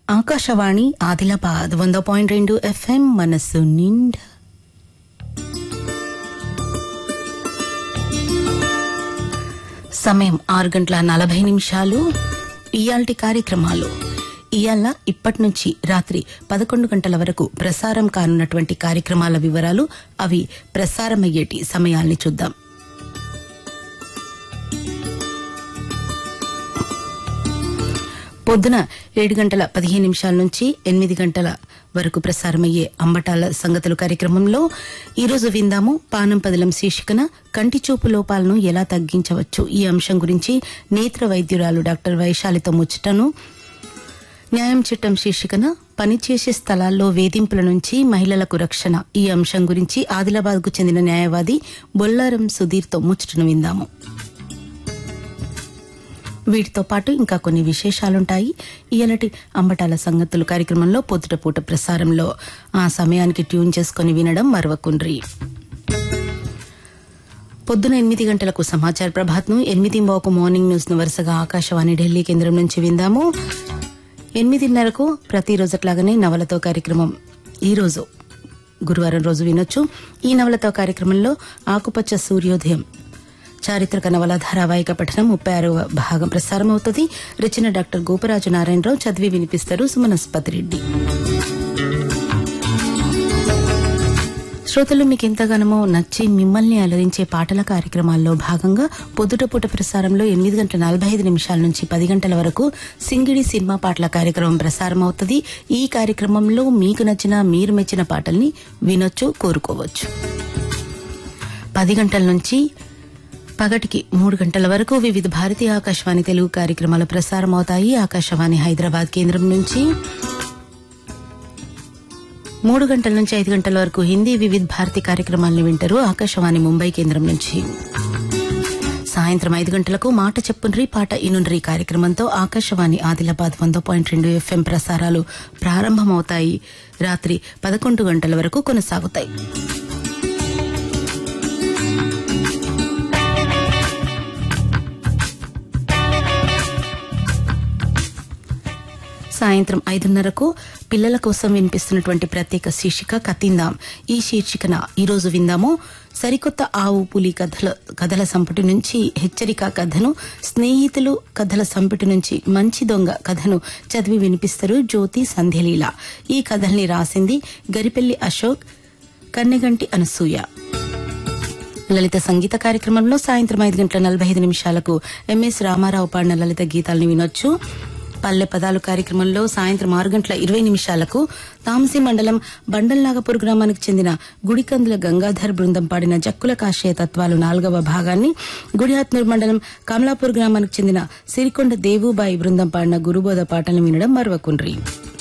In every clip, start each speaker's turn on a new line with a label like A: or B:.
A: ఆకాశవాణి ఆదిలాబాద్ వంద పాయింట్ రెండు ఎఫ్ఎం మనస్సు నిండా సమయం ఆరు గంటల నలభై నిమిషాలు ఇయాల్టి కార్యక్రమాలు ఇయాల ఇప్పటి నుంచి రాత్రి పదకొండు గంటల వరకు ప్రసారం కానున్నటువంటి కార్యక్రమాల వివరాలు అవి ప్రసారమయ్యేటి సమయాల్ని చూద్దాం పొద్దున ఏడు గంటల పదిహేను నిమిషాల నుంచి ఎనిమిది గంటల వరకు ప్రసారమయ్యే అంబటాల సంగతులు కార్యక్రమంలో ఈరోజు విందాము పానం పదిలం శీర్షికన కంటి చూపు లోపాలను ఎలా తగ్గించవచ్చు ఈ అంశం గురించి నేత్ర వైద్యురాలు డాక్టర్ వైశాలితో ముచ్చటను న్యాయం చట్టం శీర్షికన పనిచేసే స్థలాల్లో వేధింపుల నుంచి మహిళలకు రక్షణ ఈ అంశం గురించి ఆదిలాబాద్ కు చెందిన న్యాయవాది బొల్లారం సుధీర్తో ముచ్చటను విందాము వీటితో పాటు ఇంకా కొన్ని విశేషాలుంటాయి ఇయలటి అంబటాల సంగతులు కార్యక్రమంలో పొద్దుట పూట ప్రసారంలో ఆ సమయానికి ట్యూన్ చేసుకుని వినడం మరవకుండ్రి పొద్దున ఎనిమిది గంటలకు సమాచార ప్రభాత్ను ఎనిమిది మోకు మార్నింగ్ న్యూస్ ను వరుసగా ఆకాశవాణి ఢిల్లీ కేంద్రం నుంచి విందాము ఎనిమిదిన్నరకు ప్రతిరోజట్లాగానే నవలతో కార్యక్రమం ఈ రోజు గురువారం రోజు వినొచ్చు ఈ నవలతో కార్యక్రమంలో ఆకుపచ్చ సూర్యోదయం చారిత్రక నవల ధారావాహిక పఠనం ముప్పై ఆరవ భాగం ప్రసారమవుతుంది రచన డాక్టర్ గోపరాజు నారాయణరావు చదివి వినిపిస్తారు సుమనస్పతి రెడ్డి శ్రోతలు మీకు ఎంతగానో నచ్చి మిమ్మల్ని అలరించే పాటల కార్యక్రమాల్లో భాగంగా పొద్దుట పూట ప్రసారంలో ఎనిమిది గంటల నలభై ఐదు నిమిషాల నుంచి పది గంటల వరకు సింగిడి సినిమా పాటల కార్యక్రమం ప్రసారం అవుతుంది ఈ కార్యక్రమంలో మీకు నచ్చిన మీరు మెచ్చిన పాటల్ని వినొచ్చు కోరుకోవచ్చు పది గంటల నుంచి పగటికి మూడు గంటల వరకు వివిధ భారతీయ ఆకాశవాణి తెలుగు కార్యక్రమాలు ప్రసారం అవుతాయి ఆకాశవాణి హైదరాబాద్ కేంద్రం నుంచి మూడు గంటల నుంచి ఐదు గంటల వరకు హిందీ వివిధ భారతి కార్యక్రమాలను వింటారు ఆకాశవాణి ముంబై కేంద్రం నుంచి సాయంత్రం ఐదు గంటలకు మాట చెప్పుండ్రి పాట ఇనుండ్రి కార్యక్రమంతో ఆకాశవాణి ఆదిలాబాద్ వంద పాయింట్ రెండు ఎఫ్ఎం ప్రసారాలు ప్రారంభమవుతాయి రాత్రి పదకొండు గంటల వరకు కొనసాగుతాయి సాయంత్రం ఐదున్నరకు పిల్లల కోసం వినిపిస్తున్నటువంటి ప్రత్యేక శీర్షిక కతిందాం ఈ శీర్షికన ఈరోజు విందాము సరికొత్త ఆవు పులి కథల కథల సంపుటి నుంచి హెచ్చరిక కథను స్నేహితులు కథల సంపుటి నుంచి మంచి దొంగ కథను చదివి వినిపిస్తారు జ్యోతి సంధ్యలీల ఈ కథల్ని రాసింది గరిపెల్లి అశోక్ కన్నెగంటి అనసూయ లలిత సంగీత కార్యక్రమంలో సాయంత్రం ఐదు గంటల నలభై ఐదు నిమిషాలకు ఎంఎస్ రామారావు పాడిన లలిత గీతాలను వినొచ్చు పల్లె పదాలు కార్యక్రమంలో సాయంత్రం ఆరు గంటల ఇరవై నిమిషాలకు తాంసి మండలం బండల్నాగపూర్ గ్రామానికి చెందిన గుడికందుల గంగాధర్ బృందం పాడిన జక్కుల కాషాయ తత్వాలు నాలుగవ భాగాన్ని గుడిహాత్నూర్ మండలం కమలాపూర్ గ్రామానికి చెందిన సిరికొండ దేవుబాయి బృందం పాడిన గురుబోధ పాటలు వినడం మరవకుండ్రి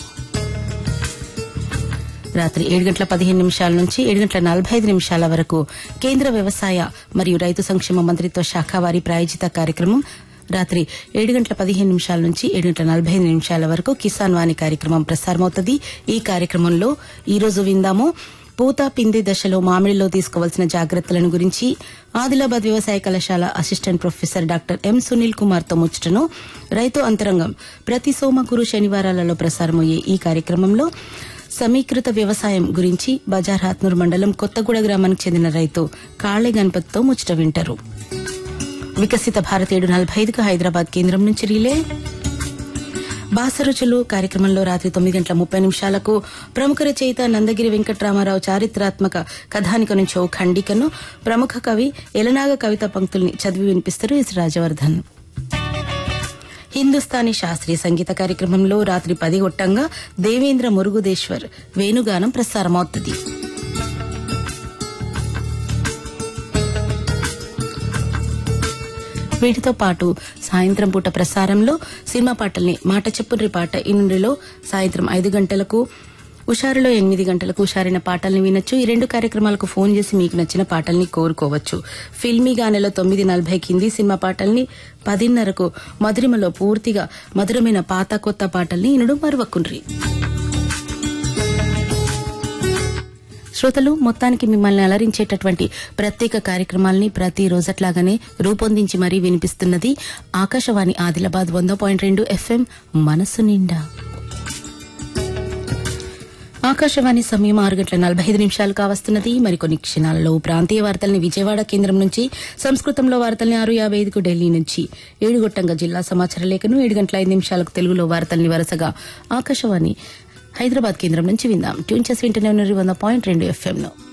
A: రాత్రి ఏడు గంటల పదిహేను నిమిషాల నుంచి ఏడు గంటల నలభై ఐదు నిమిషాల వరకు కేంద్ర వ్యవసాయ మరియు రైతు సంక్షేమ మంత్రిత్వ శాఖ వారి ప్రాయోజిత కార్యక్రమం రాత్రి ఏడు గంటల పదిహేను నిమిషాల నుంచి ఏడు గంటల నలభై ఐదు నిమిషాల వరకు కిసాన్ వాణి కార్యక్రమం ప్రసారమవుతుంది ఈ కార్యక్రమంలో ఈ రోజు విందాము పూత పిండి దశలో మామిడిలో తీసుకోవాల్సిన జాగ్రత్తలను గురించి ఆదిలాబాద్ వ్యవసాయ కళాశాల assistant professor doctor M Sunil Kumar తో ముచ్చటను రైతు అంతరంగం ప్రతి సోమ గురు శనివారాలలో ప్రసారమయ్యే ఈ కార్యక్రమంలో సమీకృత వ్యవసాయం గురించి బజార్ హాత్నూర్ మండలం కొత్తగూడ గ్రామానికి చెందిన రైతు కాళే గణపతితో ముచ్చట వింటారు వికసిత భారత్ ఏడు నలభై ఐదుకు హైదరాబాద్ కేంద్రం నుంచి రీలే బాసరుచులు కార్యక్రమంలో రాత్రి తొమ్మిది గంటల ముప్పై నిమిషాలకు ప్రముఖ రచయిత నందగిరి వెంకట్రామారావు చారిత్రాత్మక కథానిక నుంచి ఓ ఖండికను ప్రముఖ కవి ఎలనాగ కవిత పంక్తుల్ని చదివి వినిపిస్తారు ఎస్ రాజవర్ధన్ హిందుస్థానీ శాస్త్రీయ సంగీత కార్యక్రమంలో రాత్రి పది గొట్టంగా దేవేంద్ర మురుగుదేశ్వర్ వేణుగానం ప్రసారమవుతుంది వీటితో పాటు సాయంత్రం పూట ప్రసారంలో సినిమా పాటల్ని మాట చెప్పుండ్రి పాట ఇనుండిలో సాయంత్రం ఐదు గంటలకు ఉషారులో ఎనిమిది గంటలకు ఉషారైన పాటల్ని వినొచ్చు ఈ రెండు కార్యక్రమాలకు ఫోన్ చేసి మీకు నచ్చిన పాటల్ని కోరుకోవచ్చు ఫిల్మీ గానెలో తొమ్మిది నలభై కింది సినిమా పాటల్ని పదిన్నరకు మధురిమలో పూర్తిగా మధురమైన పాత కొత్త పాటల్ని ఇనుడు మరువకుండ్రి శ్రోతలు మొత్తానికి మిమ్మల్ని అలరించేటటువంటి ప్రత్యేక కార్యక్రమాల్ని ప్రతి రోజట్లాగానే రూపొందించి మరీ వినిపిస్తున్నది ఆకాశవాణి ఆదిలాబాద్ వంద పాయింట్ రెండు ఎఫ్ఎం మనసు నిండా ఆకాశవాణి సమయం ఆరు గంటల నలభై ఐదు నిమిషాలు కావస్తున్నది మరికొన్ని క్షణాలలో ప్రాంతీయ వార్తల్ని విజయవాడ కేంద్రం నుంచి సంస్కృతంలో వార్తల్ని ఆరు యాభై ఐదుకు ఢిల్లీ నుంచి ఏడుగొట్టంగా జిల్లా సమాచార లేఖను ఏడు గంటల ఐదు నిమిషాలకు తెలుగులో వార్తల్ని వరుసగా ఆకాశవాణి హైదరాబాద్ కేంద్రం నుంచి విందాం ట్యూన్ చేసి వింటూనే ఉన్నారు వంద పాయింట్ రెండు ఎఫ్ఎం లో